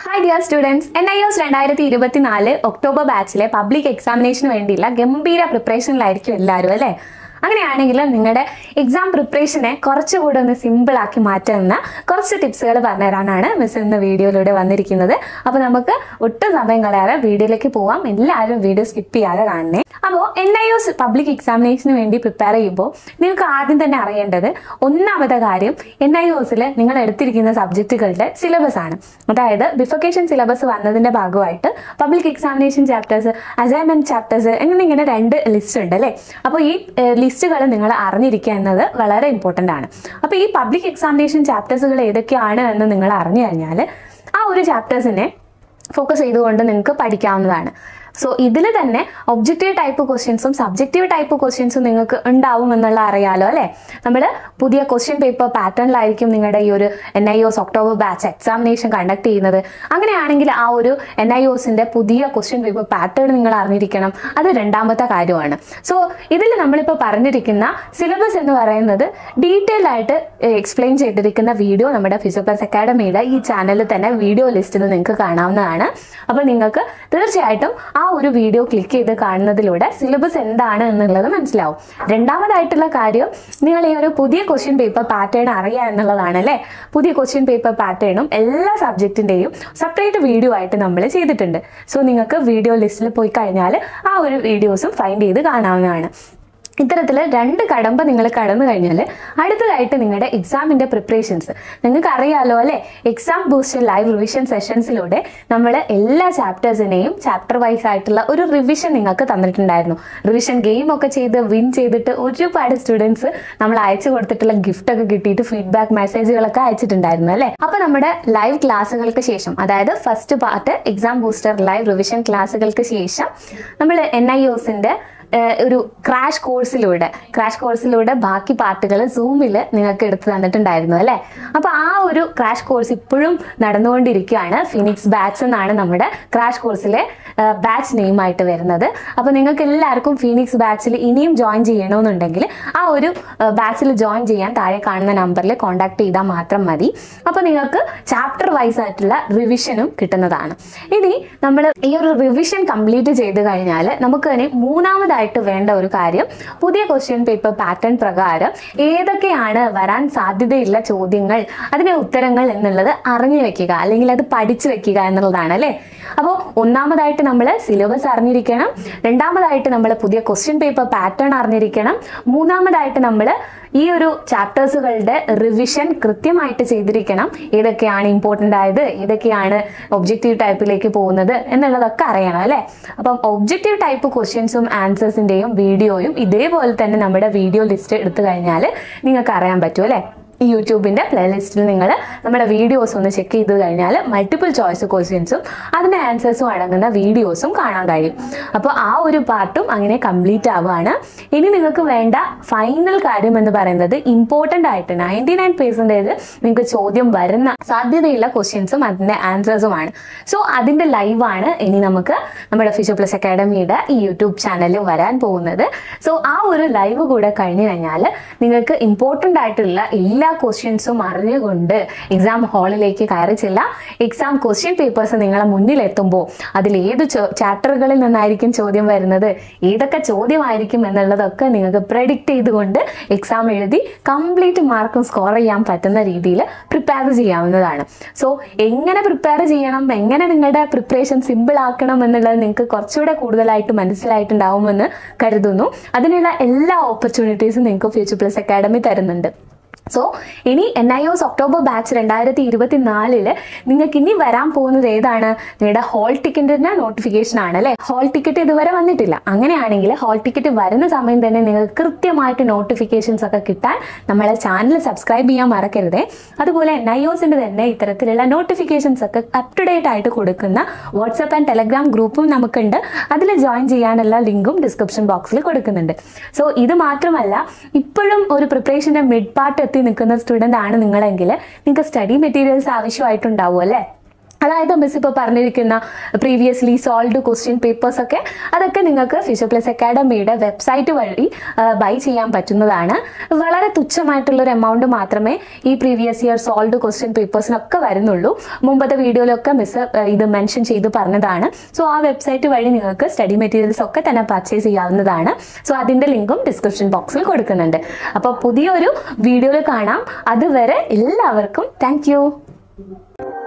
hi dear students N I S രണ്ടായിരത്തി ഇരുപത്തിനാല് October ബാച്ചിലെ public എക്സാമിനേഷന് വേണ്ടിയുള്ള ഗംഭീര പ്രിപ്പറേഷനിലായിരിക്കും എല്ലാവരും അല്ലേ അങ്ങനെയാണെങ്കിൽ നിങ്ങളുടെ എക്സാം പ്രിപ്പറേഷനെ കുറച്ചുകൂടെ ഒന്ന് സിമ്പിൾ ആക്കി മാറ്റുന്ന കുറച്ച് ടിപ്സുകൾ പറഞ്ഞുതരാനാണ് മിസ് ഇന്ന് വീഡിയോയിലൂടെ വന്നിരിക്കുന്നത് അപ്പോൾ നമുക്ക് ഒട്ടും സമയം കളയാതെ വീഡിയോയിലേക്ക് പോവാം എല്ലാവരും വീഡിയോ സ്കിപ്പ് ചെയ്യാതെ കാണണേ അപ്പോൾ എൻ ഐ എസ് പബ്ലിക് എക്സാമിനേഷന് വേണ്ടി പ്രിപ്പയർ ചെയ്യുമ്പോൾ നിങ്ങൾക്ക് ആദ്യം തന്നെ അറിയേണ്ടത് ഒന്നാമത്തെ കാര്യം എൻ ഐ ഒസിൽ നിങ്ങൾ എടുത്തിരിക്കുന്ന സബ്ജക്റ്റുകളുടെ സിലബസ് ആണ് അതായത് ബിഫക്കേഷൻ സിലബസ് വന്നതിന്റെ ഭാഗമായിട്ട് public examination chapters assignment chapters എന്നിങ്ങനെ ഇങ്ങനെ രണ്ട് ലിസ്റ്റ് ഉണ്ട് അല്ലേ അപ്പോൾ ഈ ലിസ്റ്റുകൾ നിങ്ങൾ അറിഞ്ഞിരിക്കുക എന്നത് വളരെ ഇമ്പോർട്ടൻ്റ് ആണ് അപ്പോൾ ഈ പബ്ലിക് എക്സാമിനേഷൻ ചാപ്റ്റേഴ്സുകൾ ഏതൊക്കെയാണ് എന്ന് നിങ്ങൾ അറിഞ്ഞു കഴിഞ്ഞാൽ ആ ഒരു ചാപ്റ്റേഴ്സിനെ ഫോക്കസ് ചെയ്തുകൊണ്ട് നിങ്ങൾക്ക് പഠിക്കാവുന്നതാണ് സോ ഇതിൽ തന്നെ ഒബ്ജക്റ്റീവ് ടൈപ്പ് ക്വസ്റ്റ്യൻസും സബ്ജക്റ്റീവ് ടൈപ്പ് ക്വസ്റ്റ്യൻസും നിങ്ങൾക്ക് ഉണ്ടാവും എന്നുള്ള അറിയാലോ അല്ലേ നമ്മൾ പുതിയ ക്വസ്റ്റ്യൻ പേപ്പർ പാറ്റേണിലായിരിക്കും നിങ്ങളുടെ ഈ ഒരു N I O S October batch examination conduct ചെയ്യുന്നത് അങ്ങനെയാണെങ്കിൽ ആ ഒരു എൻ ഐ ഒസിന്റെ പുതിയ ക്വസ്റ്റ്യൻ പേപ്പർ പാറ്റേൺ നിങ്ങൾ അറിഞ്ഞിരിക്കണം അത് രണ്ടാമത്തെ കാര്യമാണ് സോ ഇതിൽ നമ്മളിപ്പോൾ പറഞ്ഞിരിക്കുന്ന സിലബസ് എന്ന് പറയുന്നത് ഡീറ്റെയിൽ ആയിട്ട് എക്സ്പ്ലെയിൻ ചെയ്തിരിക്കുന്ന വീഡിയോ നമ്മുടെ ഫിസിയോ പ്ലസ് അക്കാഡമിയുടെ ഈ ചാനലിൽ തന്നെ വീഡിയോ ലിസ്റ്റിൽ നിങ്ങൾക്ക് കാണാവുന്നതാണ് അപ്പോൾ നിങ്ങൾക്ക് തീർച്ചയായിട്ടും ആ ഒരു വീഡിയോ ക്ലിക്ക് ചെയ്ത് കാണുന്നതിലൂടെ സിലബസ് എന്താണ് എന്നുള്ളത് മനസ്സിലാവും രണ്ടാമതായിട്ടുള്ള കാര്യം നിങ്ങൾ ഈ ഒരു പുതിയ ക്വസ്റ്റ്യൻ പേപ്പർ പാറ്റേൺ അറിയുക എന്നുള്ളതാണ് അല്ലേ പുതിയ ക്വസ്റ്റ്യൻ പേപ്പർ പാറ്റേണും എല്ലാ സബ്ജക്റ്റിന്റെയും സെപ്പറേറ്റ് വീഡിയോ ആയിട്ട് നമ്മൾ ചെയ്തിട്ടുണ്ട് സോ നിങ്ങൾക്ക് വീഡിയോ ലിസ്റ്റിൽ പോയി കഴിഞ്ഞാൽ ആ ഒരു വീഡിയോസും ഫൈൻഡ് ചെയ്ത് കാണാവുന്നതാണ് ഇത്തരത്തിൽ രണ്ട് കടമ്പ നിങ്ങൾ കടന്നു കഴിഞ്ഞാൽ അടുത്തതായിട്ട് നിങ്ങളുടെ എക്സാമിന്റെ പ്രിപ്പറേഷൻസ് നിങ്ങൾക്ക് അറിയാലോ അല്ലെ എക്സാം ബൂസ്റ്റർ ലൈവ് റിവിഷൻ സെഷൻസിലൂടെ നമ്മൾ എല്ലാ ചാപ്റ്റേഴ്സിനെയും ചാപ്റ്റർ വൈസ് ആയിട്ടുള്ള ഒരു റിവിഷൻ നിങ്ങൾക്ക് തന്നിട്ടുണ്ടായിരുന്നു റിവിഷൻ ഗെയിം ഒക്കെ ചെയ്ത് വിൻ ചെയ്തിട്ട് ഒരുപാട് സ്റ്റുഡൻസ് നമ്മൾ അയച്ചു കൊടുത്തിട്ടുള്ള ഗിഫ്റ്റ് ഒക്കെ കിട്ടിയിട്ട് ഫീഡ്ബാക്ക് മെസ്സേജുകളൊക്കെ അയച്ചിട്ടുണ്ടായിരുന്നു അല്ലെ അപ്പൊ നമ്മുടെ ലൈവ് ക്ലാസ്സുകൾക്ക് ശേഷം അതായത് first part exam booster live revision ക്ലാസ്സുകൾക്ക് ശേഷം നമ്മൾ എൻ ഐ ഒസിന്റെ ഏഹ് ഒരു ക്രാഷ് കോഴ്സിലൂടെ ക്രാഷ് കോഴ്സിലൂടെ ബാക്കി പാർട്ടുകൾ സൂമിൽ നിങ്ങൾക്ക് എടുത്തു തന്നിട്ടുണ്ടായിരുന്നു അല്ലേ അപ്പൊ ആ ഒരു ക്രാഷ് കോഴ്സ് ഇപ്പോഴും നടന്നുകൊണ്ടിരിക്കുകയാണ് ഫിനിക്സ് ബാച്ച് എന്നാണ് നമ്മുടെ ക്രാഷ് കോഴ്സിലെ ബാച്ച് നെയിമായിട്ട് വരുന്നത് അപ്പൊ നിങ്ങൾക്ക് എല്ലാവർക്കും ഫിനിക്സ് ബാച്ചിൽ ഇനിയും ജോയിൻ ചെയ്യണമെന്നുണ്ടെങ്കിൽ ആ ഒരു ബാച്ചിൽ ജോയിൻ ചെയ്യാൻ താഴെ കാണുന്ന നമ്പറിൽ കോൺടാക്ട് ചെയ്താൽ മാത്രം മതി അപ്പൊ നിങ്ങൾക്ക് ചാപ്റ്റർ വൈസ് ആയിട്ടുള്ള റിവിഷനും കിട്ടുന്നതാണ് ഇനി നമ്മൾ ഈ ഒരു റിവിഷൻ കംപ്ലീറ്റ് ചെയ്ത് കഴിഞ്ഞാൽ നമുക്ക് ഇനി മൂന്നാമതായിട്ട് വേണ്ട ഒരു കാര്യം പുതിയ ക്വസ്റ്റ്യൻ പേപ്പർ പാറ്റേൺ പ്രകാരം ഏതൊക്കെയാണ് വരാൻ സാധ്യതയുള്ള ചോദ്യങ്ങൾ അതിന്റെ ഉത്തരങ്ങൾ എന്നുള്ളത് അറിഞ്ഞു വെക്കുക അല്ലെങ്കിൽ അത് പഠിച്ചു വെക്കുക എന്നുള്ളതാണ് അല്ലേ അപ്പോൾ ഒന്നാമതായിട്ട് നമ്മൾ സിലബസ് അറിഞ്ഞിരിക്കണം രണ്ടാമതായിട്ട് നമ്മൾ പുതിയ ക്വസ്റ്റ്യൻ പേപ്പർ പാറ്റേൺ അറിഞ്ഞിരിക്കണം മൂന്നാമതായിട്ട് നമ്മൾ ഈ ഒരു ചാപ്റ്റേഴ്സുകളുടെ റിവിഷൻ കൃത്യമായിട്ട് ചെയ്തിരിക്കണം ഏതൊക്കെയാണ് ഇമ്പോർട്ടൻ്റ് ആയത് ഏതൊക്കെയാണ് ഒബ്ജക്റ്റീവ് ടൈപ്പിലേക്ക് പോകുന്നത് എന്നുള്ളതൊക്കെ അറിയണം അല്ലേ അപ്പം ഒബ്ജക്റ്റീവ് ടൈപ്പ് ക്വസ്റ്റ്യൻസും ആൻസേഴ്സിൻ്റെയും വീഡിയോയും ഇതേപോലെ തന്നെ നമ്മുടെ വീഡിയോ ലിസ്റ്റ് എടുത്തു കഴിഞ്ഞാൽ നിങ്ങൾക്ക് അറിയാൻ പറ്റും അല്ലേ ഈ യൂട്യൂബിന്റെ പ്ലേലിസ്റ്റിൽ നിങ്ങൾ നമ്മുടെ വീഡിയോസ് ഒന്ന് ചെക്ക് ചെയ്ത് കഴിഞ്ഞാൽ മൾട്ടിപ്പിൾ ചോയ്സ് ക്വസ്റ്റ്യൻസും അതിന്റെ ആൻസേഴ്സും അടങ്ങുന്ന വീഡിയോസും കാണാൻ കഴിയും അപ്പോൾ ആ ഒരു പാർട്ടും അങ്ങനെ കംപ്ലീറ്റ് ആവുകയാണ് ഇനി നിങ്ങൾക്ക് വേണ്ട ഫൈനൽ കാര്യം എന്ന് പറയുന്നത് ഇമ്പോർട്ടൻ്റ് ആയിട്ട് നയൻറ്റി നയൻ പെർസെൻറ്റേജ് നിങ്ങൾക്ക് ചോദ്യം വരുന്ന സാധ്യതയുള്ള ക്വസ്റ്റ്യൻസും അതിന്റെ ആൻസേഴ്സുമാണ് സോ അതിന്റെ ലൈവാണ് ഇനി നമുക്ക് നമ്മുടെ ഫിഷോ പ്ലസ് അക്കാഡമിയുടെ ഈ യൂട്യൂബ് ചാനലിൽ വരാൻ പോകുന്നത് സോ ആ ഒരു ലൈവ് കൂടെ കഴിഞ്ഞു കഴിഞ്ഞാൽ നിങ്ങൾക്ക് ഇമ്പോർട്ടൻ്റ് ആയിട്ടുള്ള എല്ലാ ക്വസ്റ്റ്യൻസും അറിഞ്ഞുകൊണ്ട് എക്സാം ഹാളിലേക്ക് കയറി ചെല്ലാം എക്സാം ക്വസ്റ്റ്യൻ പേപ്പേഴ്സ് നിങ്ങളെ മുന്നിൽ എത്തുമ്പോൾ അതിൽ ഏത് ചാപ്റ്ററുകളിൽ നിന്നായിരിക്കും ചോദ്യം വരുന്നത് ഏതൊക്കെ ചോദ്യമായിരിക്കും എന്നുള്ളതൊക്കെ നിങ്ങൾക്ക് പ്രഡിക്റ്റ് ചെയ്തുകൊണ്ട് എക്സാം എഴുതി കംപ്ലീറ്റ് മാർക്കും സ്കോർ ചെയ്യാൻ പറ്റുന്ന രീതിയിൽ പ്രിപ്പയർ ചെയ്യാവുന്നതാണ് സോ എങ്ങനെ പ്രിപ്പയർ ചെയ്യണം എങ്ങനെ നിങ്ങളുടെ പ്രിപ്പറേഷൻ സിമ്പിൾ ആക്കണം എന്നുള്ളത് നിങ്ങൾക്ക് കുറച്ചുകൂടെ കൂടുതലായിട്ട് മനസ്സിലായിട്ടുണ്ടാവുമെന്ന് കരുതുന്നു അതിനുള്ള എല്ലാ ഓപ്പർച്യൂണിറ്റീസും നിങ്ങൾക്ക് ഫ്യൂച്ചർ പ്ലസ് അക്കാഡമി തരുന്നുണ്ട് സോ ഇനി N I O S October batch രണ്ടായിരത്തി ഇരുപത്തി നാലില് നിങ്ങൾക്ക് ഇനി വരാൻ പോകുന്നത് ഏതാണ് നിങ്ങളുടെ ഹോൾ ടിക്കറ്റിന്റെ നോട്ടിഫിക്കേഷൻ ആണ് അല്ലെ ഹോൾ ടിക്കറ്റ് ഇതുവരെ വന്നിട്ടില്ല അങ്ങനെയാണെങ്കിൽ ഹോൾ ടിക്കറ്റ് വരുന്ന സമയം തന്നെ നിങ്ങൾക്ക് കൃത്യമായിട്ട് നോട്ടിഫിക്കേഷൻസ് ഒക്കെ കിട്ടാൻ നമ്മളെ ചാനൽ സബ്സ്ക്രൈബ് ചെയ്യാൻ മറക്കരുതേ അതുപോലെ എൻ ഐ ഒസിന്റെ തന്നെ ഇത്തരത്തിലുള്ള നോട്ടിഫിക്കേഷൻസ് ഒക്കെ അപ് ടു ഡേറ്റ് ആയിട്ട് കൊടുക്കുന്ന വാട്സപ്പ് ആൻഡ് ടെലഗ്രാം ഗ്രൂപ്പും നമുക്കുണ്ട് അതിൽ ജോയിൻ ചെയ്യാനുള്ള ലിങ്കും ഡിസ്ക്രിപ്ഷൻ ബോക്സിൽ കൊടുക്കുന്നുണ്ട് സോ ഇത് മാത്രമല്ല ഇപ്പോഴും ഒരു പ്രിപ്പറേഷന്റെ മിഡ് പാർട്ട് എത്തി നിൽക്കുന്ന സ്റ്റുഡൻ്റ് ആണ് നിങ്ങളെങ്കിൽ നിങ്ങൾക്ക് സ്റ്റഡി മെറ്റീരിയൽസ് ആവശ്യമായിട്ടുണ്ടാവും അല്ലേ അതായത് മിസ് ഇപ്പോൾ പറഞ്ഞിരിക്കുന്ന പ്രീവിയസ്ലി സോൾവ് ക്വസ്റ്റ്യൻ പേപ്പേഴ്സ് ഒക്കെ അതൊക്കെ നിങ്ങൾക്ക് ഫ്യൂച്ചർ പ്ലസ് അക്കാഡമിയുടെ വെബ്സൈറ്റ് വഴി ബൈ ചെയ്യാൻ പറ്റുന്നതാണ് വളരെ തുച്ഛമായിട്ടുള്ള ഒരു എമൗണ്ട് മാത്രമേ ഈ പ്രീവിയസ് ഇയർ സോൾവ് ക്വസ്റ്റ്യൻ പേപ്പേഴ്സിനൊക്കെ വരുന്നുള്ളൂ മുമ്പത്തെ വീഡിയോയിലൊക്കെ മിസ് ഇത് മെൻഷൻ ചെയ്ത് പറഞ്ഞതാണ് സോ ആ വെബ്സൈറ്റ് വഴി നിങ്ങൾക്ക് സ്റ്റഡി മെറ്റീരിയൽസ് ഒക്കെ തന്നെ പർച്ചേസ് ചെയ്യാവുന്നതാണ് സോ അതിൻ്റെ ലിങ്കും ഡിസ്ക്രിപ്ഷൻ ബോക്സിൽ കൊടുക്കുന്നുണ്ട് അപ്പോൾ പുതിയൊരു വീഡിയോയിൽ കാണാം അതുവരെ എല്ലാവർക്കും താങ്ക്